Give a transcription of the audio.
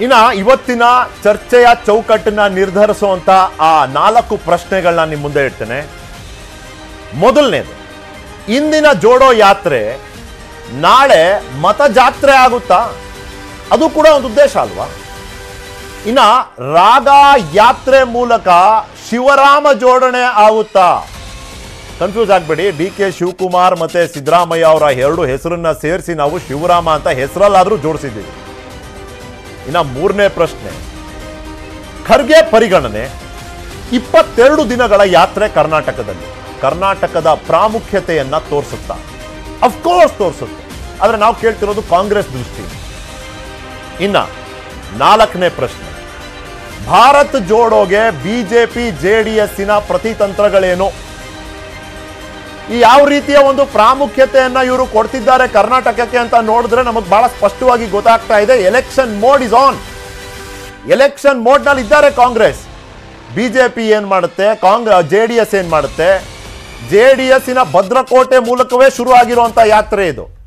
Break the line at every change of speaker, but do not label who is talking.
ಇನ್ನ ಇವತ್ತಿನ ಚರ್ಚೆಯ ಚೌಕಟ್ಟನ್ನ ನಿರ್ಧರಿಸುವಂತ ಆ ನಾಲ್ಕು ಪ್ರಶ್ನೆಗಳನ್ನ ನಿಮ್ಮ ಮುಂದೆ ಇಡ್ತೇನೆ ಮೊದಲನೇದು ಇಂದಿನ ಜೋಡೋ ಯಾತ್ರೆ ನಾಳೆ ಮತಜಾತ್ರೆ ಆಗುತ್ತಾ ಅದು ಕೂಡ ಒಂದು ಉದ್ದೇಶ ಅಲ್ವಾ ಇನ್ನ ರಾಗ ಯಾತ್ರೆ ಮೂಲಕ ಶಿವರಾಮ ಜೋಡಣೆ ಆಗುತ್ತಾ ಕನ್ಫ್ಯೂಸ್ ಆಗ್ಬೇಡಿ ಡಿ ಕೆ ಶಿವಕುಮಾರ್ ಮತ್ತೆ ಸಿದ್ದರಾಮಯ್ಯ ಅವರ ಎರಡು ಹೆಸರನ್ನ ಸೇರಿಸಿ ನಾವು ಶಿವರಾಮ ಅಂತ ಹೆಸರಲ್ಲಾದ್ರೂ ಜೋಡಿಸಿದ್ದೀವಿ ಇನ್ನ ಮೂರನೇ ಪ್ರಶ್ನೆ ಖರ್ಗೆ ಪರಿಗಣನೆ ಇಪ್ಪತ್ತೆರಡು ದಿನಗಳ ಯಾತ್ರೆ ಕರ್ನಾಟಕದಲ್ಲಿ ಕರ್ನಾಟಕದ ಪ್ರಾಮುಖ್ಯತೆಯನ್ನ ತೋರಿಸುತ್ತಾ ಅಫ್ಕೋರ್ಸ್ ತೋರಿಸುತ್ತೆ ಆದ್ರೆ ನಾವು ಕೇಳ್ತಿರೋದು ಕಾಂಗ್ರೆಸ್ ದೃಷ್ಟಿ ಇನ್ನ ನಾಲ್ಕನೇ ಪ್ರಶ್ನೆ ಭಾರತ್ ಜೋಡೋಗೆ ಬಿಜೆಪಿ ಜೆಡಿಎಸ್ಸಿನ ಪ್ರತಿತಂತ್ರಗಳೇನು ಈ ಯಾವ ರೀತಿಯ ಒಂದು ಪ್ರಾಮುಖ್ಯತೆಯನ್ನ ಇವರು ಕೊಡ್ತಿದ್ದಾರೆ ಕರ್ನಾಟಕಕ್ಕೆ ಅಂತ ನೋಡಿದ್ರೆ ನಮಗೆ ಬಹಳ ಸ್ಪಷ್ಟವಾಗಿ ಗೊತ್ತಾಗ್ತಾ ಇದೆ election mode is on election mode ನಲ್ಲಿ ಇದ್ದಾರೆ ಕಾಂಗ್ರೆಸ್ ಬಿಜೆಪಿ ಏನ್ ಮಾಡುತ್ತೆ ಕಾಂಗ್ರೆಸ್ ಜೆ ಡಿ ಎಸ್ ಏನ್ ಮಾಡುತ್ತೆ ಜೆ ಡಿ ಎಸ್ಸಿನ ಭದ್ರಕೋಟೆ ಮೂಲಕವೇ ಶುರು ಆಗಿರುವಂತ ಯಾತ್ರೆ ಇದು